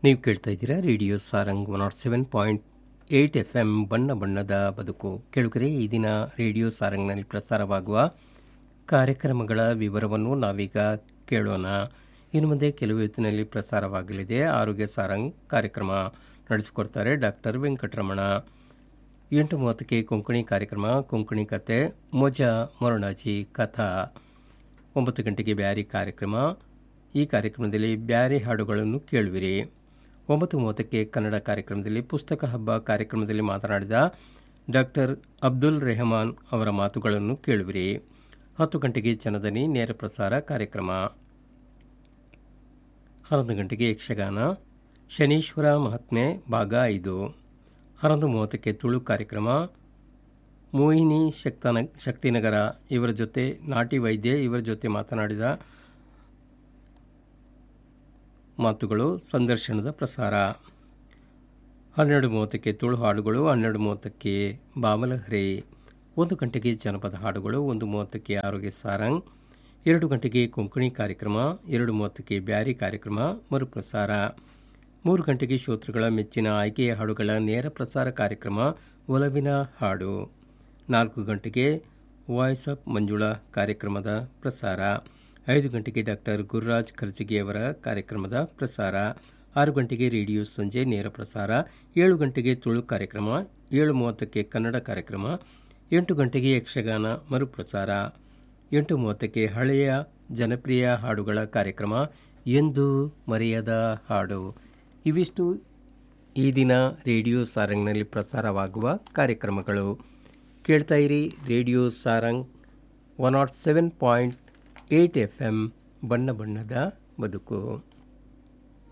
ನೀವು ಕೇಳ್ತಾ ಇದ್ದೀರಾ radio Sarang one nought seven point eight F M ಬಣ್ಣ ಬಣ್ಣದ ಬದುಕು ಕೇಳುಗರೆ ಈ ದಿನ ರೇಡಿಯೋ ಸಾರಂಗ್ನಲ್ಲಿ ಪ್ರಸಾರವಾಗುವ ಕಾರ್ಯಕ್ರಮಗಳ ವಿವರವನ್ನು ನಾವೀಗ ಕೇಳೋಣ ಇನ್ನು ಮುಂದೆ ಕೆಲವು ಹೊತ್ತಿನಲ್ಲಿ ಪ್ರಸಾರವಾಗಲಿದೆ ಆರೋಗ್ಯ ಸಾರಂಗ್ ಕಾರ್ಯಕ್ರಮ ನಡೆಸಿಕೊಡ್ತಾರೆ ಡಾಕ್ಟರ್ ವೆಂಕಟರಮಣ ಎಂಟು ಮೂವತ್ತಕ್ಕೆ ಕೊಂಕಣಿ ಕಾರ್ಯಕ್ರಮ ಕೊಂಕಣಿ ಕತೆ ಮೊಜ ಮೊರಣಾಜಿ ಕಥಾ ಒಂಬತ್ತು ಗಂಟೆಗೆ ಬ್ಯಾರಿ ಕಾರ್ಯಕ್ರಮ ಈ ಕಾರ್ಯಕ್ರಮದಲ್ಲಿ ಬ್ಯಾರಿ ಹಾಡುಗಳನ್ನು ಕೇಳುವಿರಿ ಒಂಬತ್ತು ಮೂವತ್ತಕ್ಕೆ ಕನ್ನಡ ಕಾರ್ಯಕ್ರಮದಲ್ಲಿ ಪುಸ್ತಕ ಹಬ್ಬ ಕಾರ್ಯಕ್ರಮದಲ್ಲಿ ಮಾತನಾಡಿದ ಡಾಕ್ಟರ್ ಅಬ್ದುಲ್ ರೆಹಮಾನ್ ಅವರ ಮಾತುಗಳನ್ನು ಕೇಳುವಿರಿ ಹತ್ತು ಗಂಟೆಗೆ ಜನದನಿ ನೇರ ಪ್ರಸಾರ ಕಾರ್ಯಕ್ರಮ ಹನ್ನೊಂದು ಗಂಟೆಗೆ ಯಕ್ಷಗಾನ ಶನೀಶ್ವರ ಮಹಾತ್ಮೆ ಭಾಗ ಐದು ಹನ್ನೊಂದು ಮೂವತ್ತಕ್ಕೆ ತುಳು ಕಾರ್ಯಕ್ರಮ ಮೋಹಿನಿ ಶಕ್ತನ ಶಕ್ತಿನಗರ ಇವರ ಜೊತೆ ನಾಟಿ ವೈದ್ಯ ಇವರ ಜೊತೆ ಮಾತನಾಡಿದ ಮಾತುಗಳು ಸಂದರ್ಶನದ ಪ್ರಸಾರ ಹನ್ನೆರಡು ಮೂವತ್ತಕ್ಕೆ ತುಳು ಹಾಡುಗಳು ಹನ್ನೆರಡು ಮೂವತ್ತಕ್ಕೆ ಬಾಮಲಹರಿ ಒಂದು ಗಂಟೆಗೆ ಜನಪದ ಹಾಡುಗಳು ಒಂದು ಮೂವತ್ತಕ್ಕೆ ಆರೋಗ್ಯ ಸಾರಂಗ್ ಎರಡು ಗಂಟೆಗೆ ಕೊಂಕಣಿ ಕಾರ್ಯಕ್ರಮ ಎರಡು ಮೂವತ್ತಕ್ಕೆ ಬ್ಯಾರಿ ಕಾರ್ಯಕ್ರಮ ಮರುಪ್ರಸಾರ ಮೂರು ಗಂಟೆಗೆ ಶ್ರೋತೃಗಳ ಮೆಚ್ಚಿನ ಆಯ್ಕೆಯ ಹಾಡುಗಳ ನೇರ ಪ್ರಸಾರ ಕಾರ್ಯಕ್ರಮ ಒಲವಿನ ಹಾಡು ನಾಲ್ಕು ಗಂಟೆಗೆ ವಾಯ್ಸ್ ಆಫ್ ಮಂಜುಳಾ ಕಾರ್ಯಕ್ರಮದ ಪ್ರಸಾರ ಐದು ಗಂಟೆಗೆ ಡಾಕ್ಟರ್ ಗುರುರಾಜ್ ಖರ್ಜಿಗಿಯವರ ಕಾರ್ಯಕ್ರಮದ ಪ್ರಸಾರ ಆರು ಗಂಟೆಗೆ ರೇಡಿಯೋ ಸಂಜೆ ನೇರ ಪ್ರಸಾರ ಏಳು ಗಂಟೆಗೆ ತುಳು ಕಾರ್ಯಕ್ರಮ ಏಳು ಮೂವತ್ತಕ್ಕೆ ಕನ್ನಡ ಕಾರ್ಯಕ್ರಮ ಎಂಟು ಗಂಟೆಗೆ ಯಕ್ಷಗಾನ ಮರುಪ್ರಸಾರ ಎಂಟು ಮೂವತ್ತಕ್ಕೆ ಹಳೆಯ ಜನಪ್ರಿಯ ಹಾಡುಗಳ ಕಾರ್ಯಕ್ರಮ ಎಂದು ಮರೆಯದ ಹಾಡು ಇವಿಷ್ಟು ಈ ದಿನ ರೇಡಿಯೋ ಸಾರಂಗ್ನಲ್ಲಿ ಪ್ರಸಾರವಾಗುವ ಕಾರ್ಯಕ್ರಮಗಳು ಕೇಳ್ತಾ ಇರಿ radio Sarang one nought seven point eight F M ಬಣ್ಣ ಬಣ್ಣದ ಬದುಕು